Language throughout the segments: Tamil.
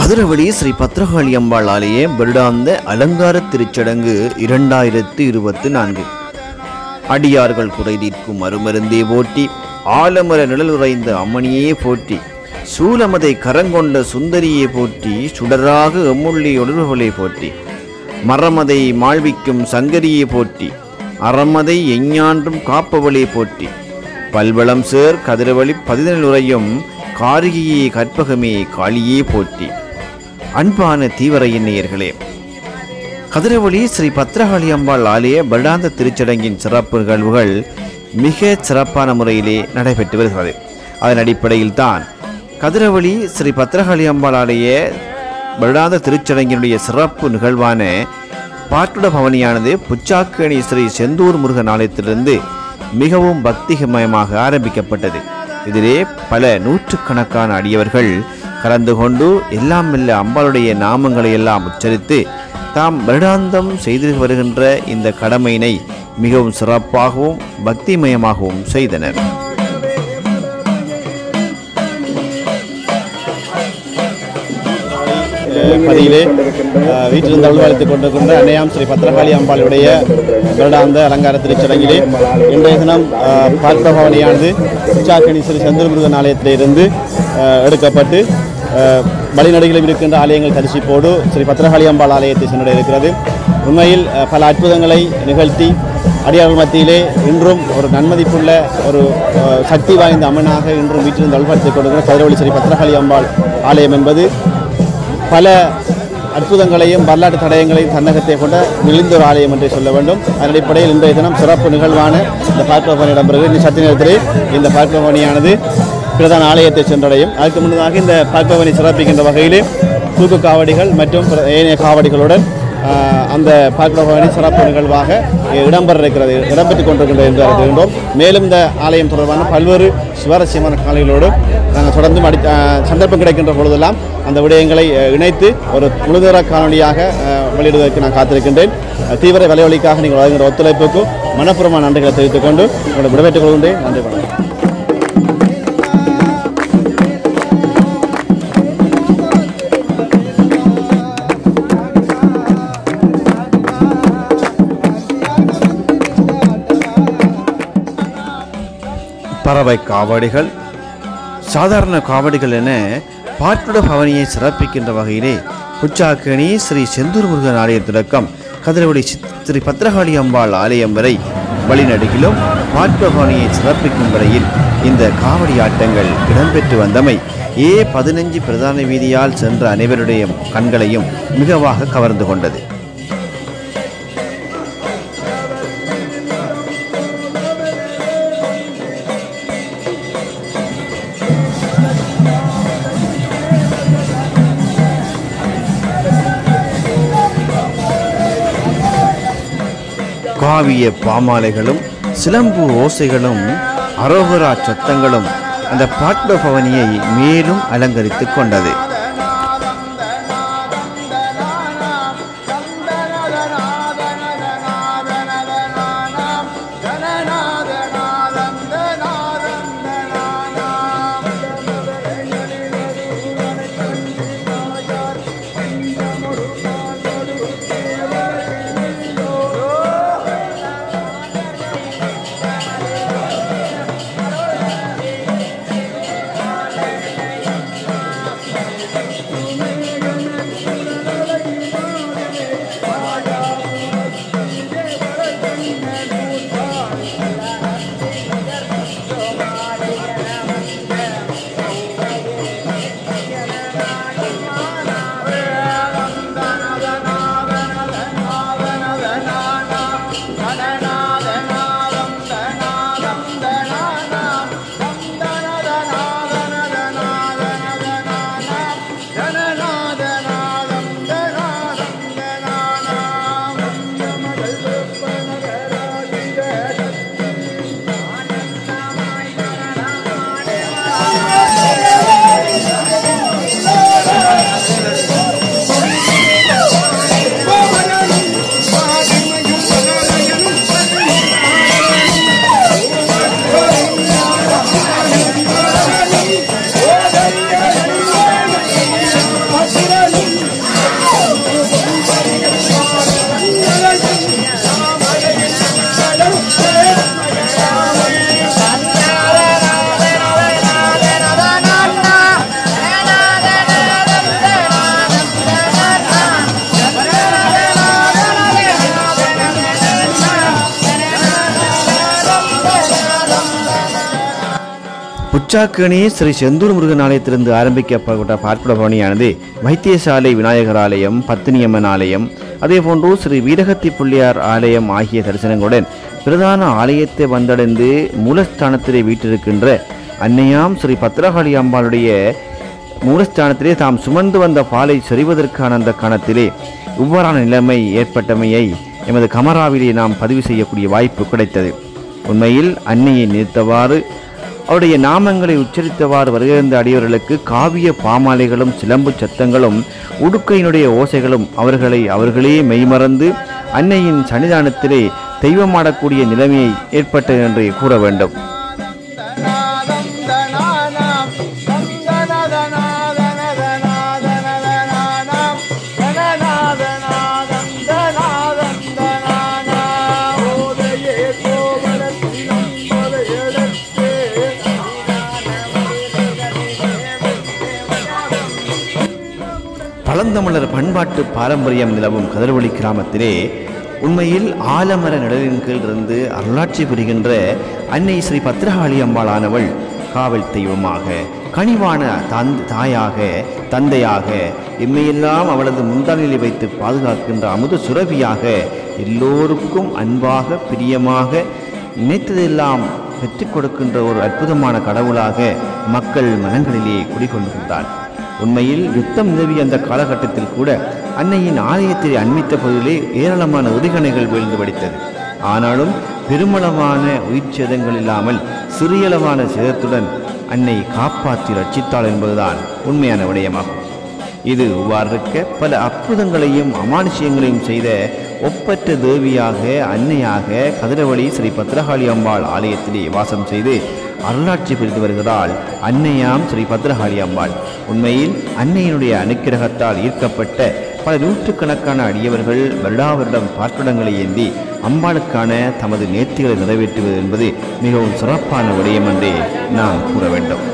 கதிரவடி ஸ்ரீ பத்ரகாளி அம்பாள் ஆலய வருடாந்த அலங்கார திருச்சடங்கு இரண்டாயிரத்து இருபத்தி நான்கு அடியார்கள் குறை தீர்க்கும் அருமருந்தே போற்றி ஆலமர நிழல் உறைந்த அம்மணியே போற்றி சூலமதை கரங்கொண்ட சுந்தரியே போற்றி சுடராக எம்முள்ளி ஒளிர்வுகளை போற்றி மரமதை மாழ்விக்கும் சங்கரியே போற்றி அறமதை எஞ்ஞான்றும் காப்பவளே போற்றி பல்வளம் சேர் கதிரவழி பதினல் உரையும் காரிகையே கற்பகமே காளியே போற்றி அன்பான தீவிர எண்ணியர்களே கதிரவழி ஸ்ரீ பத்ரகாளி அம்பாள் ஆலய வருடாந்த திருச்சடங்கின் சிறப்பு நிகழ்வுகள் மிக சிறப்பான முறையிலே நடைபெற்று வருகிறது அதன் அடிப்படையில் தான் கதிரவழி ஸ்ரீ பத்ரகாளி அம்பாள் ஆலய வருடாந்த திருச்சடங்கினுடைய சிறப்பு நிகழ்வான பாட்டுட பவனியானது புச்சாக்கணி ஸ்ரீ செந்தூர் முருகன் ஆலயத்திலிருந்து மிகவும் பக்திமயமாக ஆரம்பிக்கப்பட்டது இதிலே பல நூற்றுக்கணக்கான அடியவர்கள் கலந்து கொண்டு எல்லாம் மெல்ல அம்பாளுடைய நாமங்களை எல்லாம் உச்சரித்து தாம் வருடாந்தம் செய்து வருகின்ற இந்த கடமையினை மிகவும் சிறப்பாகவும் பக்திமயமாகவும் செய்தனர் பதியிலே அஹ், வீட்டிலிருந்து அலுவலகத்துக் கொண்டிருக்கின்ற அன்னையாம் ஸ்ரீ பத்திரகாளி அம்பாளுடைய வருடாந்த அலங்கார திருச்சடங்கிலே இன்றைய தினம் அஹ், பார்த்த பவனியானது உச்சாக்கணி ஸ்ரீ சந்திரமுருகன் ஆலயத்திலிருந்து அஹ், எடுக்கப்பட்டு அஹ், வழிநடுகிலும் இருக்கின்ற ஆலயங்கள் தரிசிப்போடு ஸ்ரீ பத்திரகாளி அம்பாள் ஆலயத்தை சென்றடைய இருக்கிறது உண்மையில் அஹ், பல அற்புதங்களை நிகழ்த்தி அடியார்கள் மத்தியிலே இன்றும் ஒரு நன்மதிப்புள்ள ஒரு அஹ், சக்தி வாய்ந்த அம்மனாக இன்றும் வீட்டிலிருந்து அலுவலகத்துக் கொண்டிருக்கிற கதிரவழி ஸ்ரீ பத்திரகாளி அம்பாள் ஆலயம் என்பது பல அற்புதங்களையும் வரலாற்று தடயங்களையும் தன்னகத்தை கொண்ட விழிந்த ஒரு ஆலயம் என்றே சொல்ல வேண்டும் அதன் அடிப்படையில் இன்றைய தினம் சிறப்பு நிகழ்வான இந்த பார்ப்பவனி இடம்பெறுகிறது இந்த சத்திய நேரத்திலே இந்த பார்ப்பவனியானது பிரதான ஆலயத்தை சென்றடையும் அதுக்கு முன்னதாக இந்த பார்ப்பவனி சிறப்பிக்கின்ற வகையிலே தூக்கு காவடிகள் மற்றும் பிற- ஏனைய காவடிகளுடன் ஆஹ், அந்த பார்ப்பவனி சிறப்பு நிகழ்வாக இடம்பெற இருக்கிறது இடம்பெற்றுக் கொண்டிருக்கின்றது என்று அறிகின்றோம் மேலும் இந்த ஆலயம் தொடர்பான பல்வேறு சுவாரஸ்யமான காலைகளோடு நாங்கள் தொடர்ந்து அடி ஆஹ், சந்தர்ப்பம் கிடைக்கின்ற பொழுதெல்லாம் அந்த விடயங்களை அஹ், இணைத்து ஒரு முழுதர காணொலியாக அஹ், வெளியிடுவதற்கு நான் காத்திருக்கின்றேன் அஹ், தீவிர வலைவலிக்காக நீங்கள் வழங்குகிற ஒத்துழைப்புக்கு மனப்பூர்வமான நன்றிகளை தெரிவித்துக் கொண்டு உங்களை விடைபெற்றுக் கொள்கின்றேன் நன்றி வணக்கம் பறவை காவடிகள் சாதாரண காவடிகள் என பாட்டுட பவனியை சிறப்பிக்கின்ற வகையிலே புச்சாக்கணி ஸ்ரீ செந்தூர் முருகன் ஆலய தொடக்கம் கதிரவடி சித்- ஸ்ரீ பத்ரகாளி அம்பாள் ஆலயம் வரை வழிநடுகிலும் பாட்டுட பவனியை சிறப்பிக்கும் வரையில் இந்த காவடி ஆட்டங்கள் இடம்பெற்று வந்தமை ஏ பதினஞ்சு பிரதான வீதியால் சென்ற அனைவருடைய கண்களையும் மிகவாக கவர்ந்து கொண்டது காவிய பாமாலைகளும் சிலம்பு ஓசைகளும் அரோகரா சத்தங்களும் அந்த பாட்ப பவனியை மேலும் அலங்கரித்துக் கொண்டது உச்சாக்கணி ஸ்ரீ செந்தூர் முருகன் ஆலயத்திலிருந்து ஆரம்பிக்கப்பட்ட பார்க்குட பவனியானது வைத்தியசாலை விநாயகர் ஆலயம் பத்தினியம்மன் ஆலயம் அதேபோன்று ஸ்ரீ வீரகத்தி புள்ளியார் ஆலயம் ஆகிய தரிசனங்களுடன் பிரதான ஆலயத்தை வந்தடைந்து மூலஸ்தானத்திலே வீட்டிருக்கின்ற அன்னையாம் ஸ்ரீ பத்ரகாளி அம்பாளுடைய மூலஸ்தானத்திலே தாம் சுமந்து வந்த பாலை செறிவதற்கான அந்த கணத்திலே இவ்வாறான நிலைமை ஏற்பட்டமையை எமது கமராவிலே நாம் பதிவு செய்யக்கூடிய வாய்ப்பு கிடைத்தது உண்மையில் அன்னையை நிறுத்தவாறு அவருடைய நாமங்களை உச்சரித்தவாறு வருகின்ற அடியவர்களுக்கு காவிய பாமாலைகளும் சிலம்பு சத்தங்களும் உடுக்கையினுடைய ஓசைகளும் அவர்களை அவர்களே மெய்மறந்து அன்னையின் சன்னிதானத்திலே தெய்வமாடக்கூடிய நிலைமையை ஏற்பட்டது என்று கூற வேண்டும் பழந்தமிழர் பண்பாட்டு பாரம்பரியம் நிலவும் கதிர்வழி கிராமத்திலே உண்மையில் ஆலமர நிழலின் கீழ் இருந்து அருளாட்சி புரிகின்ற அன்னை ஸ்ரீ பத்ரகாளி அம்பாளானவள் காவல் தெய்வமாக கனிவான தந் தாயாக தந்தையாக இம்மையெல்லாம் அவளது முந்தானிலை வைத்து பாதுகாக்கின்ற அமுத சுரபியாக எல்லோருக்கும் அன்பாக பிரியமாக நினைத்ததெல்லாம் பெற்றுக் கொடுக்கின்ற ஒரு அற்புதமான கடவுளாக மக்கள் மனங்களிலே குடிகொண்டிருந்தார் உண்மையில் யுத்தம் நிலவிய அந்த காலகட்டத்தில் கூட அன்னையின் ஆலயத்தை அண்மித்த பகுதியிலே ஏராளமான உதிகணைகள் வீழ்ந்து படித்தது ஆனாலும் பெருமளவான உயிர் சேதங்கள் இல்லாமல் சிறியளவான சேதத்துடன் அன்னை காப்பாற்றி ரட்சித்தாள் என்பதுதான் உண்மையான விடயமாகும் இது இவ்வாறிருக்க பல அற்புதங்களையும் அமானுஷ்யங்களையும் செய்த ஒப்பற்ற தேவியாக அன்னையாக கதிரவழி ஸ்ரீ பத்ரகாளி அம்பாள் ஆலயத்திலே வாசம் செய்து அருளாட்சி புரிந்து வருகிறாள் அன்னையாம் ஸ்ரீ பத்ரகாளி அம்பாள் உண்மையில் அன்னையினுடைய அனுக்கிரகத்தால் ஈர்க்கப்பட்ட பல நூற்றுக்கணக்கான அடியவர்கள் வருடா வருடம் பாட்டுடங்களை ஏந்தி அம்பாளுக்கான தமது நேர்த்திகளை நிறைவேற்றுவது என்பது மிகவும் சிறப்பான விடயம் என்றே நாம் கூற வேண்டும்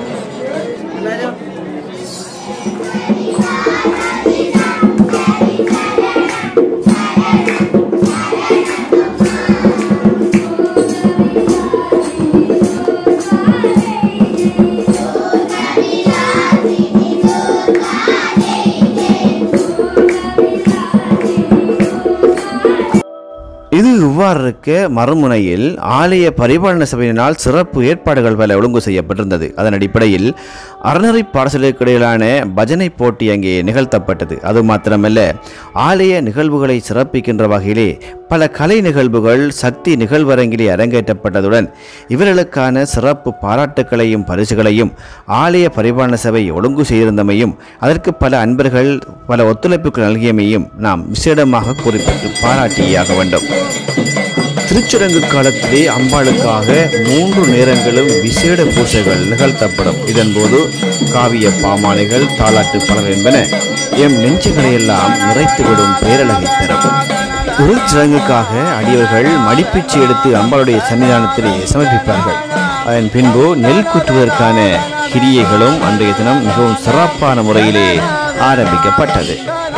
இது இவ்வாறு இருக்க மறுமுனையில் ஆலய பரிபாலன சபையினால் சிறப்பு ஏற்பாடுகள் பல ஒழுங்கு செய்யப்பட்டிருந்தது அதன் அடிப்படையில் அறநெறி பாடசாலைக்கு இடையிலான பஜனை போட்டி அங்கே நிகழ்த்தப்பட்டது அது மாத்திரமல்ல ஆலய நிகழ்வுகளை சிறப்பிக்கின்ற வகையிலே பல கலை நிகழ்வுகள் சக்தி நிகழ்வரங்கிலே அரங்கேற்றப்பட்டதுடன் இவர்களுக்கான சிறப்பு பாராட்டுக்களையும் பரிசுகளையும் ஆலய பரிபாலன சபை ஒழுங்கு செய்திருந்தமையும் அதற்கு பல அன்பர்கள் பல ஒத்துழைப்புகள் நல்கியமையும் நாம் விசேடமாக குறிப்பிட்டு பாராட்டியாக வேண்டும் திருச்சடங்கு காலத்திலே அம்பாளுக்காக மூன்று நேரங்களும் விசேட பூசைகள் நிகழ்த்தப்படும் இதன்போது காவிய பாமாலைகள் தாலாட்டு பலர் என்பன எம் நெஞ்சுகளை எல்லாம் நிறைத்துவிடும் பேரழகை தரும் திருச்சடங்குக்காக அடியவர்கள் மடிப்பிச்சு எடுத்து அம்பாளுடைய சன்னிதானத்திலே சமர்ப்பிப்பார்கள் அதன் பின்பு நெல் குற்றுவதற்கான கிரியைகளும் அன்றைய தினம் மிகவும் சிறப்பான முறையிலே ஆரம்பிக்கப்பட்டது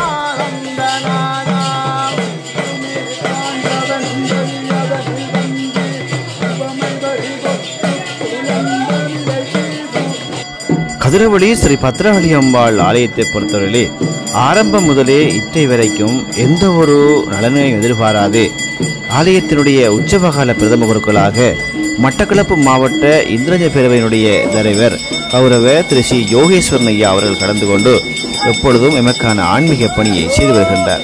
கதிரவழி ஸ்ரீ பத்ரகாளி அம்பாள் ஆலயத்தை பொறுத்தவரையிலே ஆரம்பம் முதலே இற்றை வரைக்கும் எந்த ஒரு நலனையும் எதிர்பாராது ஆலயத்தினுடைய உற்சவகால பிரதம குருக்களாக மட்டக்களப்பு மாவட்ட இந்திரஜ பேரவையினுடைய தலைவர் கௌரவ திரு சி யோகேஸ்வரன் ஐயா அவர்கள் கலந்து கொண்டு எப்பொழுதும் எமக்கான ஆன்மீக பணியை செய்து வருகின்றார்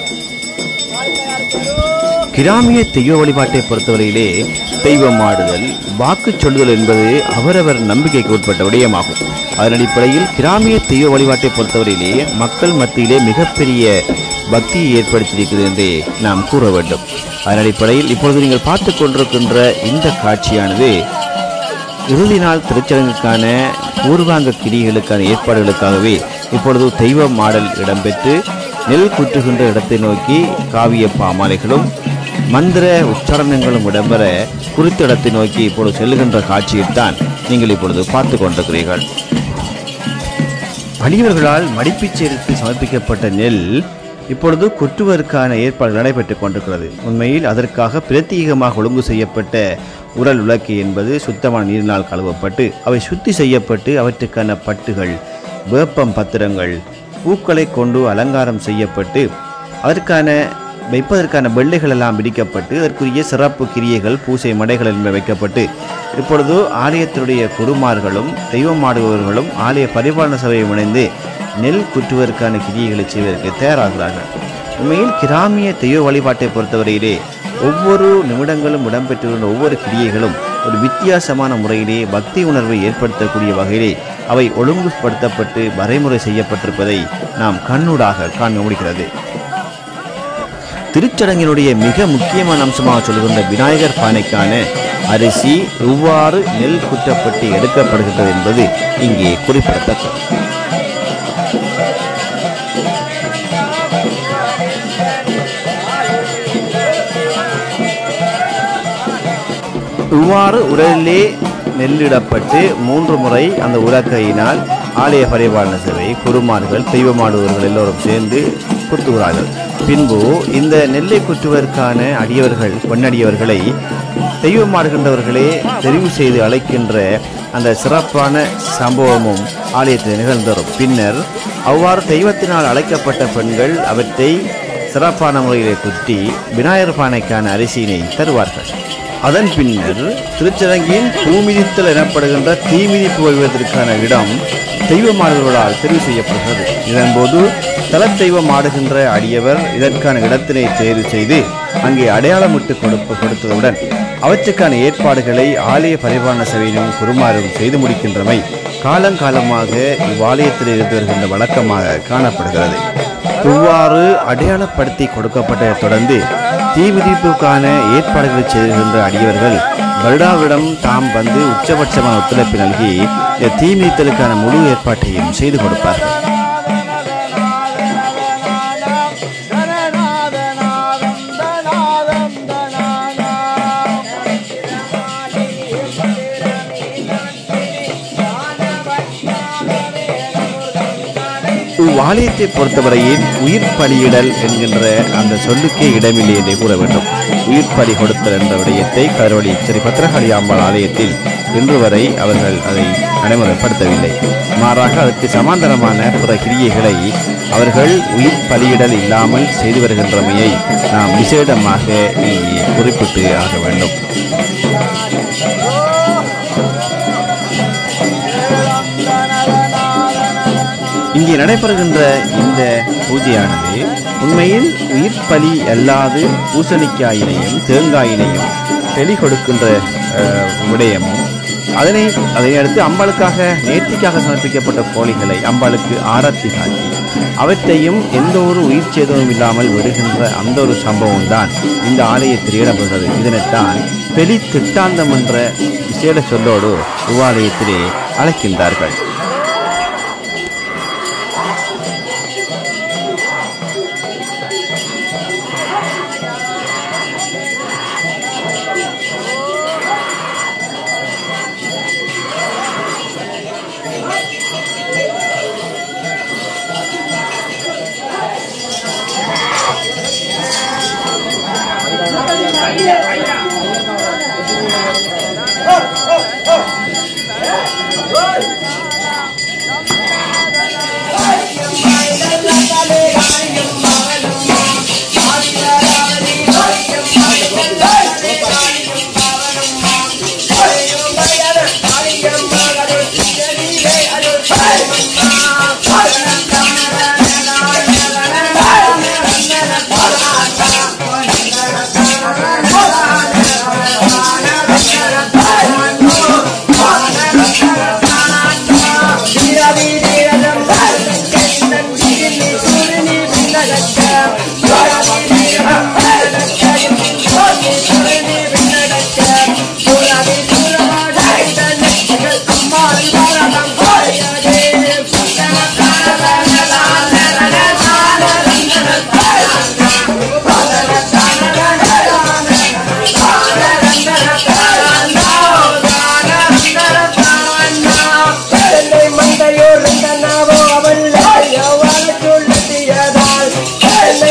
கிராமிய தெய்வ வழிபாட்டை பொறுத்தவரையிலே தெய்வம் ஆடுதல் வாக்கு சொல்லுதல் என்பது அவரவர் நம்பிக்கைக்கு உட்பட்ட விடயமாகும் அதன் அடிப்படையில் கிராமிய தெய்வ வழிபாட்டை பொறுத்தவரையிலே மக்கள் மத்தியிலே மிகப்பெரிய பக்தியை ஏற்படுத்தியிருக்கிறது என்றே நாம் கூற வேண்டும் அதன் அடிப்படையில் இப்பொழுது நீங்கள் பார்த்து கொண்டிருக்கின்ற இந்த காட்சியானது இறுதி நாள் திருச்சடங்குக்கான பூர்வாங்க கிரிகளுக்கான ஏற்பாடுகளுக்காகவே இப்பொழுது தெய்வ மாடல் இடம்பெற்று நெல் குற்றுகின்ற இடத்தை நோக்கி காவிய பாமாலைகளும் மந்திர உச்சாரணங்களும் இடம்பெற குறித்த இடத்தை நோக்கி இப்பொழுது செல்லுகின்ற காட்சியைத்தான் நீங்கள் இப்பொழுது பார்த்து கொண்டிருக்கிறீர்கள் அடியவர்களால் மடிப்பிச் சேர்த்து சமர்ப்பிக்கப்பட்ட நெல் இப்பொழுது குற்றுவருக்கான ஏற்பாடு நடைபெற்றுக் கொண்டிருக்கிறது உண்மையில் அதற்காக பிரத்யேகமாக ஒழுங்கு செய்யப்பட்ட உரல் உலக்கை என்பது சுத்தமான நீரினால் கழுவப்பட்டு அவை சுத்தி செய்யப்பட்டு அவற்றுக்கான பட்டுகள் வேப்பம் பத்திரங்கள் பூக்களை கொண்டு அலங்காரம் செய்யப்பட்டு அதற்கான வைப்பதற்கான வெள்ளைகள் எல்லாம் பிடிக்கப்பட்டு அதற்குரிய சிறப்பு கிரியைகள் பூசை மடைகள் என்பவை வைக்கப்பட்டு இப்பொழுது ஆலயத்தினுடைய குருமார்களும் தெய்வமாடுபவர்களும் ஆலய பரிபாலன சபையை இணைந்து நெல் குற்றுவதற்கான கிரியைகளை செய்வதற்கு தயாராகிறார்கள் உண்மையில் கிராமிய தெய்வ வழிபாட்டை பொறுத்தவரையிலே ஒவ்வொரு நிமிடங்களும் இடம்பெற்றுள்ள ஒவ்வொரு கிரியைகளும் ஒரு வித்தியாசமான முறையிலே பக்தி உணர்வை ஏற்படுத்தக்கூடிய வகையிலே அவை ஒழுங்குபடுத்தப்பட்டு வரைமுறை செய்யப்பட்டிருப்பதை நாம் கண்ணூடாக காண முடிகிறது திருச்சடங்கினுடைய மிக முக்கியமான அம்சமாக சொல்கின்ற விநாயகர் பானைக்கான அரிசி எவ்வாறு நெல் குற்றப்பட்டு எடுக்கப்படுகின்றது என்பது இங்கே குறிப்பிடத்தக்கது இவ்வாறு உரலிலே நெல்லிடப்பட்டு மூன்று முறை அந்த உலக்கையினால் ஆலய பரிபாலன சேவை குருமார்கள் தெய்வமாடுவர்கள் எல்லோரும் சேர்ந்து குத்துகிறார்கள் பின்பு இந்த நெல்லை குத்துவதற்கான அடியவர்கள் பொன்னடியவர்களை தெய்வமாடுகின்றவர்களே தெரிவு செய்து அழைக்கின்ற அந்த சிறப்பான சம்பவமும் ஆலயத்தில் நிகழ்ந்தரும் பின்னர் அவ்வாறு தெய்வத்தினால் அழைக்கப்பட்ட பெண்கள் அவற்றை சிறப்பான முறையிலே குத்தி விநாயகர் பானைக்கான அரிசியினை தருவார்கள் அதன் பின்னர் திருச்சரங்கின் பூமிதித்தல் எனப்படுகின்ற தீமிதிப்பு வருவதற்கான இடம் தெய்வமாடுகளால் தெரிவு செய்யப்படுகிறது இதன்போது தலத்தெய்வம் ஆடுகின்ற அடியவர் இதற்கான இடத்தினை தேர்வு செய்து அங்கே அடையாளமிட்டு கொடுப்பு கொடுத்ததுடன் அவற்றுக்கான ஏற்பாடுகளை ஆலய பரிபாலன சபையிலும் குருமாரும் செய்து முடிக்கின்றமை காலங்காலமாக இவ்வாலயத்தில் இருந்து வருகின்ற வழக்கமாக காணப்படுகிறது இவ்வாறு அடையாளப்படுத்தி கொடுக்கப்பட்டதை தொடர்ந்து தீமிதிப்புக்கான ஏற்பாடுகளை செய்கின்ற அடியவர்கள் வருடாவிடம் தாம் வந்து உச்சபட்சமான ஒத்துழைப்பு நல்கி இந்த தீமிதித்தலுக்கான முழு ஏற்பாட்டையும் செய்து கொடுப்பார்கள் இவ்வாலயத்தை பொறுத்தவரையில் உயிர் பலியிடல் என்கின்ற அந்த சொல்லுக்கே இடமில்லை என்றே கூற வேண்டும் உயிர் பலி கொடுத்தல் என்ற விடயத்தை கருவடி ஸ்ரீ பத்திரகாளி அம்பாள் ஆலயத்தில் இன்று வரை அவர்கள் அதை நடைமுறைப்படுத்தவில்லை மாறாக அதற்கு சமாந்தரமான பிற கிரியைகளை அவர்கள் உயிர் பலியிடல் இல்லாமல் செய்து வருகின்றமையை நாம் விசேடமாக இங்கே குறிப்பிட்டு ஆக வேண்டும் இங்கே நடைபெறுகின்ற இந்த பூஜையானது உண்மையில் உயிர் பலி அல்லாது பூசணிக்காயினையும் தேங்காயினையும் தெளி கொடுக்கின்ற அஹ், விடயமும் அதனை அதை அடுத்து அம்பாளுக்காக நேர்த்திக்காக சமர்ப்பிக்கப்பட்ட கோழிகளை அம்பாளுக்கு ஆரத்தி காட்டி அவற்றையும் எந்த ஒரு உயிர் சேதமும் இல்லாமல் விடுகின்ற அந்த ஒரு சம்பவம் தான் இந்த ஆலயத்தில் இடம்பெறுகிறது இதனைத்தான் பெலி திட்டாந்தம் என்ற விசேட சொல்லோடு இவ்வாலயத்திலே அழைக்கின்றார்கள் மந்தையோர் நாவோ அவள் அவள் சொல்லியதால்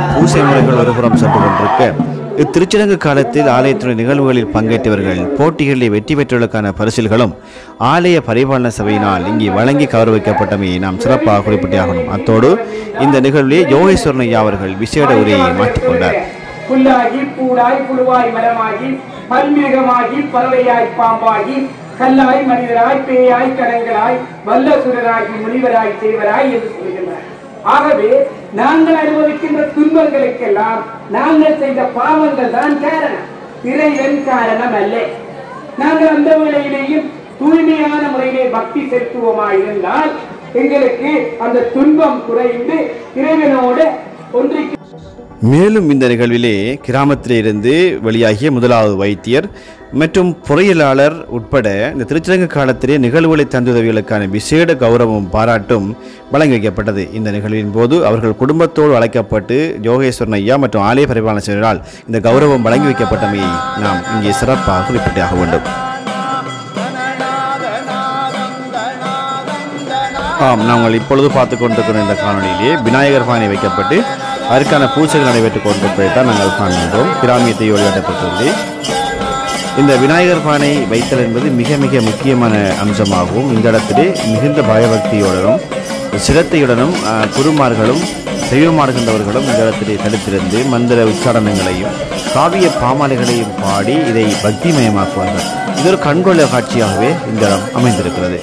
பூசை முறைகள் ஒருபுறம் சென்று கொண்டிருக்க இத்திருச்சடங்கு காலத்தில் ஆலயத்துடைய நிகழ்வுகளில் பங்கேற்றவர்கள் போட்டிகளில் வெற்றி பெற்றவர்களுக்கான பரிசில்களும் ஆலய பரிபாலன சபையினால் இங்கே வழங்கி கௌரவிக்கப்பட்டமையை நாம் சிறப்பாக குறிப்பிட்டாகணும் அத்தோடு இந்த நிகழ்விலே யோகேஸ்வரன் ஐயா அவர்கள் விசேட உரையை மாற்றிக்கொண்டார் புல்லாகி பூடாய் புழுவாய் மரமாகி பல்மிருகமாகி பறவையாய் பாம்பாகி கல்லாய் மனிதராய் பேயாய் கடங்களாய் வல்லசுரராகி முனிவராய் தேவராய் என்று சொல்கின்றனர் ஆகவே நாங்கள் அனுபவிக்கின்ற துன்பங்களுக்கெல்லாம் நாங்கள் செய்த பாவங்கள் தான் காரணம் இறைவன் காரணம் அல்ல நாங்கள் அந்த வேளையிலேயும் தூய்மையான முறையிலே பக்தி செலுத்துவோமாயிருந்தால் எங்களுக்கு அந்த துன்பம் குறைந்து இறைவனோடு ஒன்றிக்கு மேலும் இந்த நிகழ்விலே கிராமத்திலே இருந்து வெளியாகிய முதலாவது வைத்தியர் மற்றும் பொறியியலாளர் உட்பட இந்த திருச்சரங்க காலத்திலே நிகழ்வுகளை தந்துதவிகளுக்கான விசேட கௌரவம் பாராட்டும் வழங்கி வைக்கப்பட்டது இந்த நிகழ்வின் போது அவர்கள் குடும்பத்தோடு அழைக்கப்பட்டு யோகேஸ்வரன் ஐயா மற்றும் ஆலய பரிபாலன செயலால் இந்த கௌரவம் வழங்கி வைக்கப்பட்டமையை நாம் இங்கே சிறப்பாக குறிப்பிட்டாக வேண்டும் ஆம் நாங்கள் இப்பொழுது பார்த்து கொண்டிருக்கிற இந்த காணொலியிலே விநாயகர் பானை வைக்கப்பட்டு அதற்கான பூஜைகள் நடைபெற்றுக் கொண்டிருப்பதைத்தான் நாங்கள் காண்கின்றோம் கிராமியத்தை வெளியிடப்பட்டுள்ளது இந்த விநாயகர் பானை வைத்தல் என்பது மிக மிக முக்கியமான அம்சமாகவும் இந்த இடத்திலே மிகுந்த பயபக்தியுடனும் சிரத்தையுடனும் ஆஹ், குருமார்களும் தெய்வமாடுகின்றவர்களும் இந்த இடத்திலே தடுத்திருந்து மந்திர உச்சாரணங்களையும் காவிய பாமாலைகளையும் பாடி இதை பக்திமயமாக்குவார்கள் இது ஒரு கண்கொள்ள காட்சியாகவே இந்த இடம் அமைந்திருக்கிறது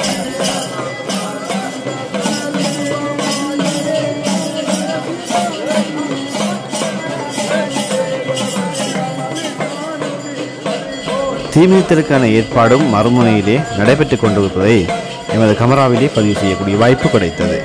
தீமிதித்தலுக்கான ஏற்பாடும் மறுமுனையிலே நடைபெற்றுக் கொண்டிருப்பதை எமது கமராவிலே பதிவு செய்யக்கூடிய வாய்ப்பு கிடைத்தது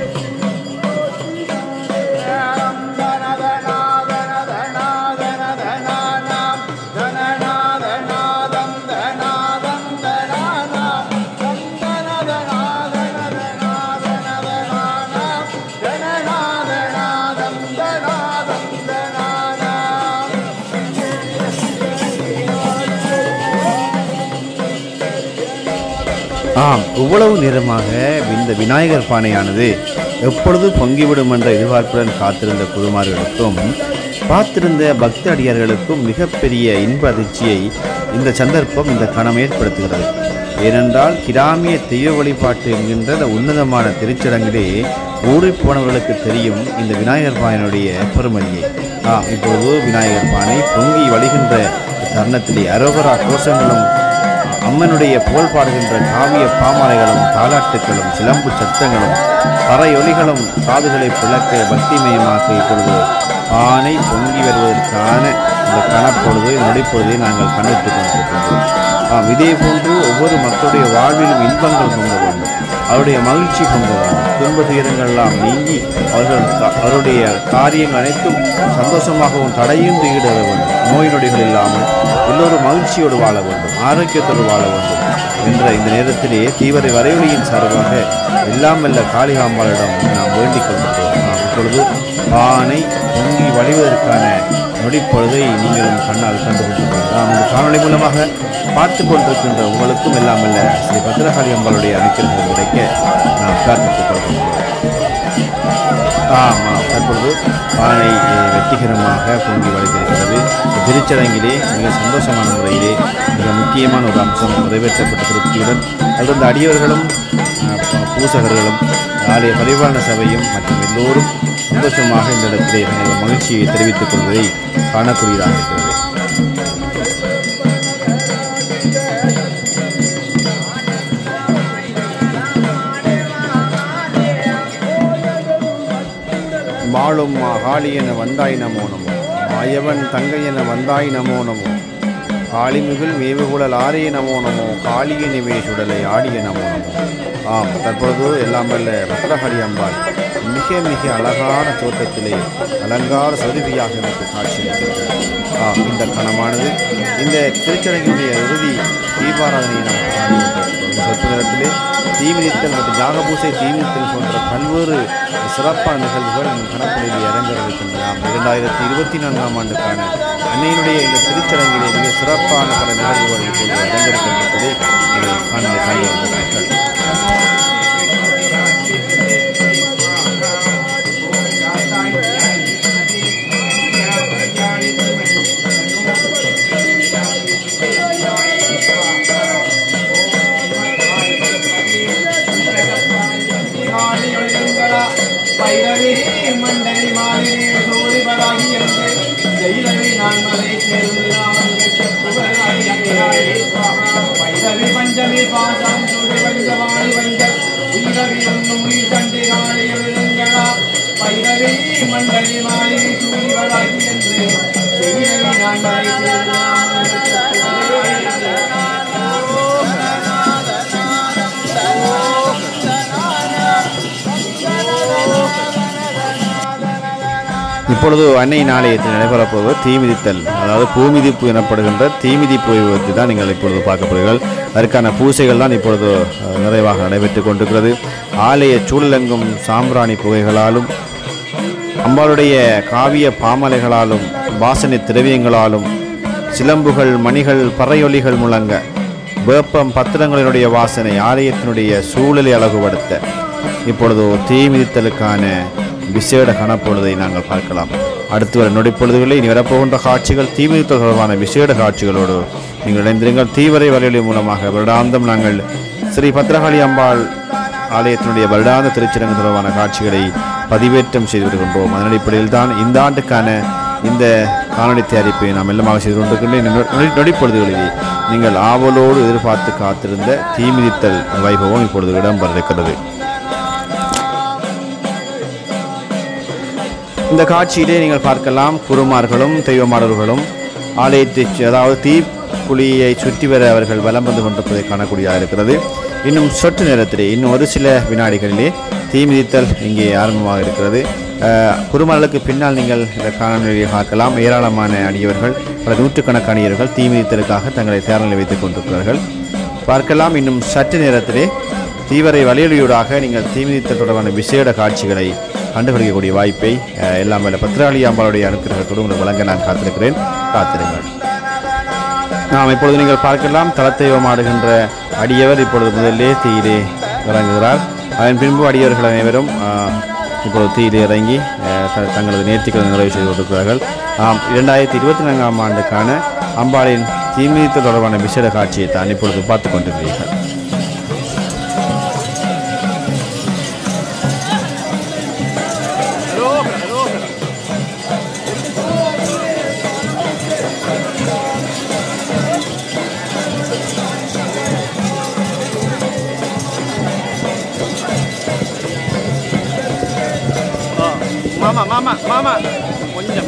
ஆம் இவ்வளவு நேரமாக இந்த விநாயகர் பானையானது எப்பொழுது பொங்கிவிடும் என்ற எதிர்பார்ப்புடன் காத்திருந்த குருமார்களுக்கும் பார்த்திருந்த பக்த அடியார்களுக்கும் மிகப்பெரிய இன்ப அதிர்ச்சியை இந்த சந்தர்ப்பம் இந்த கணம் ஏற்படுத்துகிறது ஏனென்றால் கிராமிய தெய்வ வழிபாட்டு என்கின்ற அந்த உன்னதமான திருச்சடங்கிலே ஊறிப் போனவர்களுக்கு தெரியும் இந்த விநாயகர் பானையினுடைய பெருமதியை ஆம் இப்போது விநாயகர் பானை பொங்கி வழிகின்ற தருணத்திலே அரோகரா கோஷங்களும் அம்மனுடைய புகழ் பாடுகின்ற காவிய பாமாலைகளும் தாலாட்டுகளும் சிலம்பு சத்தங்களும் பறையொலிகளும் காதுகளை பிளக்க பக்திமயமாக்க இப்பொழுது பானை பொங்கி வருவதற்கான இந்த கணப்பொழுது நொடிப்பொழுதை நாங்கள் கண்டித்துக் கொண்டிருக்கின்றோம் ஆம் இதே போன்று ஒவ்வொரு மக்களுடைய வாழ்விலும் இன்பங்கள் பொங்க வேண்டும் அவருடைய மகிழ்ச்சி பொங்க வேண்டும் துன்ப துயரங்கள் நீங்கி அவர்கள் க- அவருடைய காரியங்கள் அனைத்தும் சந்தோஷமாகவும் தடையின்றி ஈடுபட வேண்டும் நோய் நொடிகள் இல்லாமல் எல்லோரும் மகிழ்ச்சியோடு வாழ வேண்டும் ஆரோக்கியத்தோடு வாழ வேண்டும் என்ற இந்த நேரத்திலே தீவிர வரைவொலியின் சார்பாக எல்லாம் வல்ல காளிகாம்பாளிடம் நாம் வேண்டிக் கொண்டிருக்கிறோம் நாம் இப்பொழுது பானை பொங்கி வழிவதற்கான நொடிப்பொழுதை நீங்களும் கண்ணால் கண்டு கொண்டிருக்கிறோம் இந்த காணொளி மூலமாக பார்த்து கொண்டிருக்கின்ற உங்களுக்கும் எல்லாம் வல்ல ஸ்ரீ பத்ரகாளி அம்பாளுடைய அனுக்கிரகம் கிடைக்க நாம் பிரார்த்தித்துக் கொள்கிறோம் ஆமாம் தற்பொழுது பானை அஹ், வெற்றிகரமாக பொங்கி வழிந்திருக்கிறது இந்த திருச்சடங்கிலே மிக சந்தோஷமான முறையிலே மிக முக்கியமான ஒரு அம்சம் நிறைவேற்றப்பட்ட திருப்தியுடன் அதில் அடியவர்களும் அஹ், ப- பூசகர்களும் ஆலய பரிபாலன சபையும் மற்றும் எல்லோரும் சந்தோஷமாக இந்த இடத்திலே தங்கள் மகிழ்ச்சியை தெரிவித்துக் கொள்வதை காணக்கூடியதாக இருக்கிறது மாளும் மாகாளி என வந்தாய் நமோ நமோ மாயவன் தங்கை என வந்தாய் நமோ நமோ காளிமிகுல் மேவுகுழல் ஆரிய நமோ நமோ காளிய நிவே சுடலை ஆடிய நமோ நமோ ஆம் தற்பொழுது எல்லாம் வல்ல பத்ரகாளி அம்பாள் மிக மிக அழகான தோற்றத்திலே அலங்கார சொருவியாக எனக்கு காட்சியளிக்கின்றது ஆம் இந்த கணமானது இந்த திருச்சடங்கினுடைய இறுதி தீபாராதனையை நாம் காணுகின்றோம் சொற்ப நேரத்திலே தீமிதித்தல் மற்றும் யாகபூசை தீமிதித்தல் போன்ற பல்வேறு சிறப்பான நிகழ்வுகள் நம் கணக்குறையில் இறங்க இருக்கின்றன இரண்டாயிரத்தி இருபத்தி நான்காம் ஆண்டுக்கான அன்னையினுடைய இந்த திருச்சடங்கிலே மிக சிறப்பான பல நிகழ்வுகள் இப்பொழுது இறந்திருக்கின்றதை நீங்கள் காண காணி வந்திருக்கிறீர்கள் சூழிவராகி என்று செய்தவி நான் மலை வைரவி பஞ்சமி பாசம் சுடு பஞ்சமாளி வஞ்ச உயிரவி ஒன்றும் உயிர் கண்டு காளிய விழுங்களா பைரவி மண்டலி மாளி சூழிவராகி என்று செய்தவி நான் மலை இப்பொழுது அன்னையின் ஆலயத்தில் நடைபெறப்போவது தீமிதித்தல் அதாவது பூமிதிப்பு எனப்படுகின்ற தீமிதிப்பு விபத்து தான் நீங்கள் இப்பொழுது பார்க்க போகிறீர்கள் அதற்கான பூசைகள் தான் இப்பொழுது அஹ், நிறைவாக நடைபெற்றுக் கொண்டிருக்கிறது ஆலய சூழலெங்கும் சாம்பிராணி புகைகளாலும் அம்பாளுடைய காவிய பாமலைகளாலும் வாசனை திரவியங்களாலும் சிலம்புகள் மணிகள் பறையொலிகள் முழங்க வேப்பம் பத்திரங்களினுடைய வாசனை ஆலயத்தினுடைய சூழலை அழகுபடுத்த இப்பொழுது தீ மிதித்தலுக்கான விசேட கணப்பொழுதை நாங்கள் பார்க்கலாம் அடுத்து வர நொடிப்பொழுதுகளில் இனி வரப்போகின்ற காட்சிகள் தீ மிதித்தல் தொடர்பான விசேட காட்சிகளோடு நீங்கள் இணைந்திருங்கள் தீவிரை வலையொலி மூலமாக வருடாந்தம் நாங்கள் ஸ்ரீ பத்ரகாளி அம்பாள் ஆலயத்தினுடைய வருடாந்த திருச்சிரங்கு தொடர்பான காட்சிகளை பதிவேற்றம் செய்து வருகின்றோம் அதன் அடிப்படையில் தான் இந்த ஆண்டுக்கான இந்த காணொளி தயாரிப்பை நாம் மெல்லமாக செய்து கொண்டிருக்கின்ற இந்த நொ- நொடி- நொடிப்பொழுதுகளிலே நீங்கள் ஆவலோடு எதிர்பார்த்து காத்திருந்த தீமிதித்தல் வைபவம் இப்பொழுது இடம்பெற இருக்கிறது இந்த காட்சியிலே நீங்கள் பார்க்கலாம் குருமார்களும் தெய்வமாடர்களும் ஆலயத்தை சு- அதாவது தீப்புலியை சுற்றி வர அவர்கள் வலம் வந்து கொண்டிருப்பதை காணக்கூடியதாக இருக்கிறது இன்னும் சொட்டு நேரத்திலே இன்னும் ஒரு சில வினாடிகளிலே தீ மிதித்தல் இங்கே ஆரம்பமாக இருக்கிறது அஹ், குருமார்களுக்கு பின்னால் நீங்கள் இந்த காணொலியை பார்க்கலாம் ஏராளமான அடியவர்கள் பல நூற்றுக்கணக்கான அடியவர்கள் தீ மிதித்தலுக்காக தங்களை தயார் நிலை வைத்துக் கொண்டிருக்கிறார்கள் பார்க்கலாம் இன்னும் சற்று நேரத்திலே தீவிரை வலியொலியூடாக நீங்கள் தீமிதித்தல் தொடர்பான விசேட காட்சிகளை கண்டுபிடிக்கக்கூடிய வாய்ப்பை அஹ், எல்லாம் வல்ல பத்ராளி அம்பாளுடைய அனுக்கிரகத்தோடு உங்களுக்கு வழங்க நான் காத்திருக்கிறேன் காத்திருங்கள் நாம் இப்பொழுது நீங்கள் பார்க்கலாம் தலத்தெய்வம் ஆடுகின்ற அடியவர் இப்பொழுது முதலிலே தீயிலே இறங்குகிறார் அதன் பின்பு அடியவர்கள் அனைவரும் ஆஹ், இப்பொழுது தீயிலே இறங்கி ஆஹ், த- தங்களது நேர்த்திகளை நிறைவு செய்து கொண்டிருக்கிறார்கள் ஆம் இரண்டாயிரத்தி இருபத்தி நான்காம் ஆண்டுக்கான அம்பாளின் தீமிதித்தல் தொடர்பான விசேட காட்சியை தான் இப்பொழுது பார்த்து கொண்டிருக்கிறீர்கள் மாமா மாமா மாமா கொஞ்சம்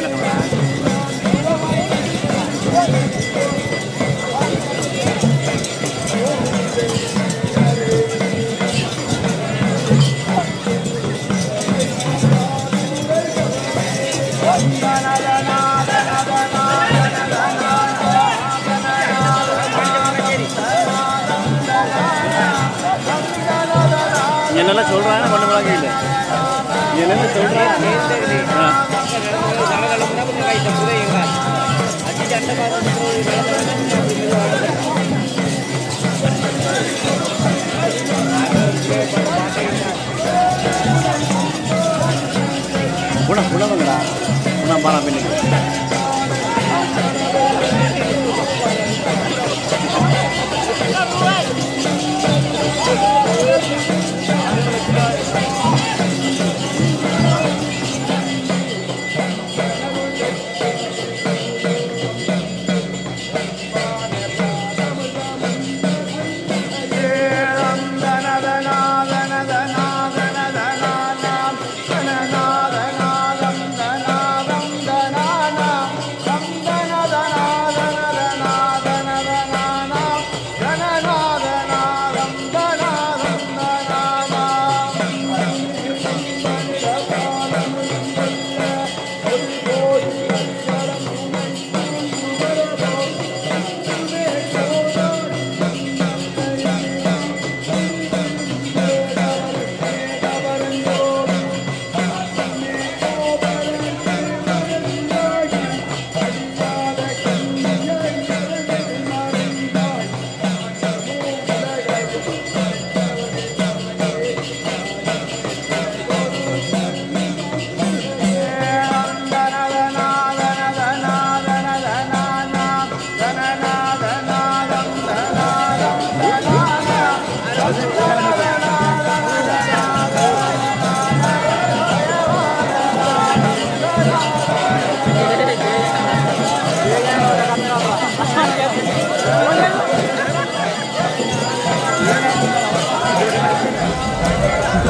என்னெல்லாம் சொல்றாங்க கொண்டு போறாங்க இல்லை என்னென்ன சொல்றாங்க குணம் குணவங்கடா குணம் பாரா பின்னுக்கு na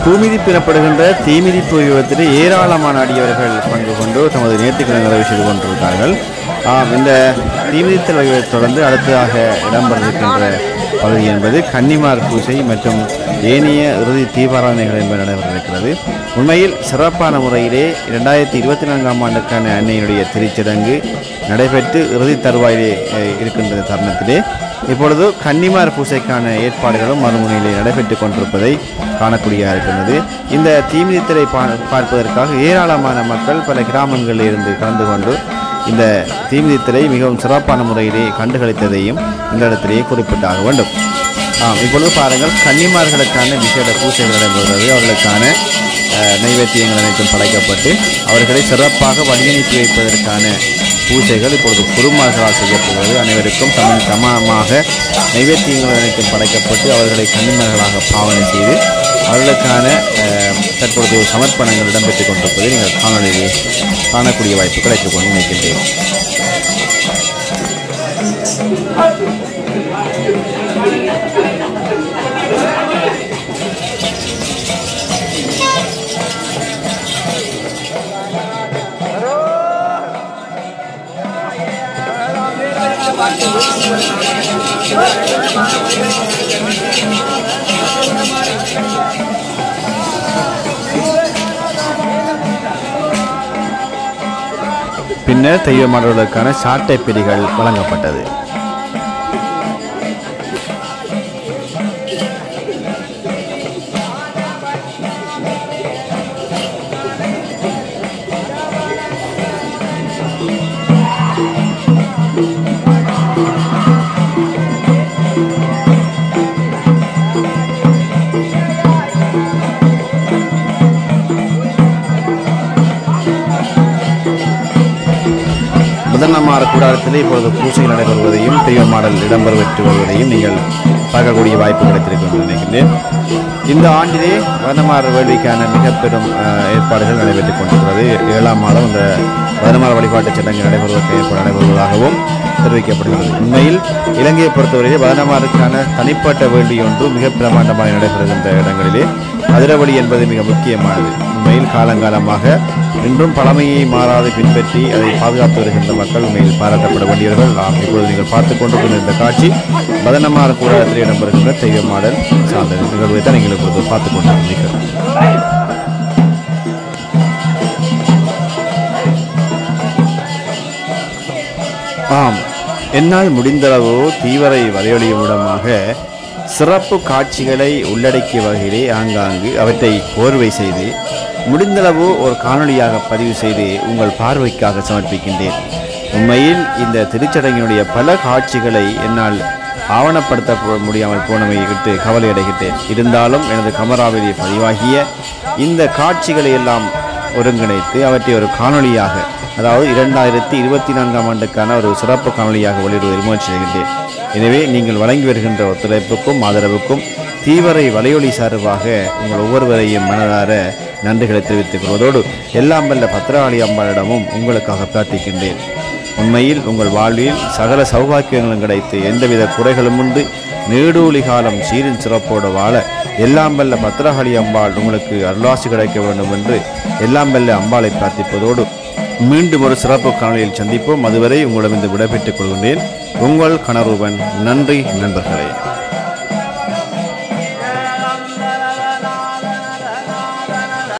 பூமிதிப்பு எனப்படுகின்ற தீமிதிப்பு விபத்தில் ஏராளமான அடியவர்கள் பங்கு கொண்டு தமது நேர்த்திக்கடன் நிறைவு செய்து கொண்டிருக்கிறார்கள் ஆம், இந்த தீமிதித்தல் வகையை தொடர்ந்து அடுத்ததாக இடம்பெறிருக்கின்ற பகுதி என்பது கன்னிமார் பூஜை மற்றும் ஏனைய இறுதி தீபாராதனைகள் என்பது நடைபெறவிருக்கிறது உண்மையில் சிறப்பான முறையிலே இரண்டாயிரத்தி இருபத்தி நான்காம் ஆண்டுக்கான அன்னையினுடைய திருச்சடங்கு நடைபெற்று இறுதி தருவாயிலே அஹ், இருக்கின்ற தருணத்திலே இப்பொழுது கன்னிமார் பூசைக்கான ஏற்பாடுகளும் மறுமுனையிலே நடைபெற்றுக் கொண்டிருப்பதை காணக்கூடியதாக இருக்கின்றது இந்த தீமிதித்தலை பா பார்ப்பதற்காக ஏராளமான மக்கள் பல கிராமங்களில் இருந்து கலந்து கொண்டு இந்த தீமிதித்தலை மிகவும் சிறப்பான முறையிலே கண்டுகளித்ததையும் இந்த இடத்திலேயே குறிப்பிட்டாக வேண்டும் ஆம் இப்பொழுது பாருங்கள் கன்னிமார்களுக்கான விசேட பூசைகள் நடைபெறுகிறது அவர்களுக்கான அஹ், நைவேத்தியங்கள் அனைத்தும் படைக்கப்பட்டு அவர்களை சிறப்பாக வழியனுப்பி வைப்பதற்கான பூஜைகள் இப்பொழுது குருமார்களால் செய்யப்படுகிறது அனைவருக்கும் தமிழ் சமமாக நைவேத்தியங்கள் அனைத்தும் படைக்கப்பட்டு அவர்களை கன்னிமர்களாக பாவனை செய்து அவர்களுக்கான அஹ், தற்பொழுது சமர்ப்பணங்கள் இடம்பெற்றுக் கொண்டிருப்பதை நீங்கள் காணொலியிலே காணக்கூடிய வாய்ப்பு கிடைத்துக் கொண்டு நினைக்கின்றேன் பின்னர் தெய்வமானவர்களுக்கான சாட்டை பிடிகள் வழங்கப்பட்டது முதன்னமார கூடாரத்திலே இப்பொழுது பூஜைகள் நடைபெறுவதையும் தெய்வ மாடல் இடம்பெற்று வருவதையும் நீங்கள் பார்க்கக்கூடிய வாய்ப்பு கிடைத்திருக்கும் என்று நினைக்கின்றேன் இந்த ஆண்டிலே வதனமார் வேள்விக்கான மிக பெரும் அஹ், ஏற்பாடுகள் நடைபெற்றுக் கொண்டிருக்கிறது ஏழாம் மாதம் இந்த வதனமார வழிபாட்டுச் சடங்கு நடைபெறுவதற்கு ஏற்பாடு நடைபெறுவதாகவும் தெரிவிக்கப்படுகிறது உண்மையில் இலங்கையை பொறுத்தவரையிலே வதனமாருக்கான தனிப்பட்ட வேள்வி ஒன்று மிக பிரமாண்டமாக நடைபெறுகின்ற இடங்களிலே அதிரவழி என்பது மிக முக்கியமானது உண்மையில் காலங்காலமாக இன்றும் பழமையை மாறாது பின்பற்றி அதை பாதுகாத்து வருகின்ற மக்கள் உண்மையில் பாராட்டப்பட வேண்டியவர்கள் ஆம் இப்பொழுது நீங்கள் பார்த்துக் கொண்டிருக்கின்ற இந்த காட்சி பதனமார கூடாரத்தில் இடம்பெறுகின்ற தெய்வ மாடல் சார்ந்த நிகழ்வை தான் நீங்கள் இப்பொழுது பார்த்துக் கொண்டிருக்கிறீர்கள் ஆம் என்னால் முடிந்தளவு தீவிரை வலையொலியும் மூலமாக சிறப்பு காட்சிகளை உள்ளடக்கிய வகையிலே ஆங்காங்கு அவற்றை கோர்வை செய்து முடிந்தளவு ஒரு காணொளியாக பதிவு செய்து உங்கள் பார்வைக்காக சமர்ப்பிக்கின்றேன் உண்மையில் இந்த திருச்சடங்கினுடைய பல காட்சிகளை என்னால் ஆவணப்படுத்த போ- முடியாமல் போனமை விட்டு கவலை அடைகின்றேன் இருந்தாலும் எனது கமராவிலே பதிவாகிய இந்த காட்சிகளை எல்லாம் ஒருங்கிணைத்து அவற்றை ஒரு காணொளியாக அதாவது இரண்டாயிரத்தி இருபத்தி நான்காம் ஆண்டுக்கான ஒரு சிறப்பு காணொளியாக வெளியிடுவதில் முயற்சி செய்கின்றேன் எனவே நீங்கள் வழங்கி வருகின்ற ஒத்துழைப்புக்கும் ஆதரவுக்கும் தீவிரை வலையொலி சார்பாக உங்கள் ஒவ்வொருவரையும் மனதார நன்றிகளை தெரிவித்துக் கொள்வதோடு எல்லாம் வல்ல பத்திராளி அம்பாளிடமும் உங்களுக்காக பிரார்த்திக்கின்றேன் உண்மையில் உங்கள் வாழ்வில் சகல சௌபாக்கியங்களும் கிடைத்து எந்தவித குறைகளுமின்றி நீடூழி காலம் சீரின் சிறப்போடு வாழ எல்லாம் வல்ல பத்திரகாளி அம்பாள் உங்களுக்கு அருளாசி கிடைக்க வேண்டும் என்று எல்லாம் வல்ல அம்பாளை பிரார்த்திப்பதோடு மீண்டும் ஒரு சிறப்பு காணொலியில் சந்திப்போம் அதுவரை உங்களிடம் இந்த விடைபெற்றுக் கொள்கின்றேன் உங்கள் கணருவன் நன்றி நண்பர்களே